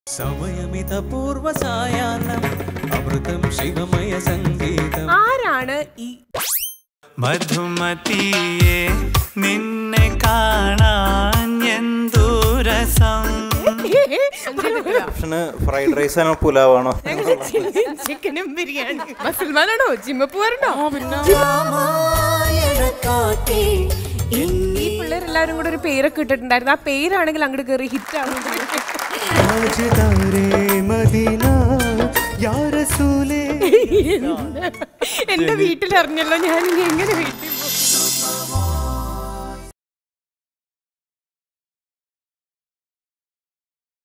സമയമിത പൂർവ സായാഹ്നം അമൃതം ശിവമയ സംഗീതം ആരാണ് ഈ മധുമതിയെ നിന്നെ കാണാൻ എന്തു രസം ഓപ്ഷന് ഫ്രൈഡ് റൈസ് ആണോ പുലാവാണോ ചിക്കനും ബിരിയാണി മുസൽമാനാണോ ജിമ്മ പോവാറുണ്ടോ ഈ പിള്ളേരെല്ലാവരും കൂടെ ഒരു പേരൊക്കെ ഇട്ടിട്ടുണ്ടായിരുന്നു ആ പേരാണെങ്കിൽ അങ്ങോട്ട് കയറി ഹിറ്റ് ആവുന്നത് മദീന യാ റസൂലേ എന്റെ വീട്ടിൽ അറിഞ്ഞല്ലോ ഞാൻ ഇനി എങ്ങനെ വീട്ടിൽ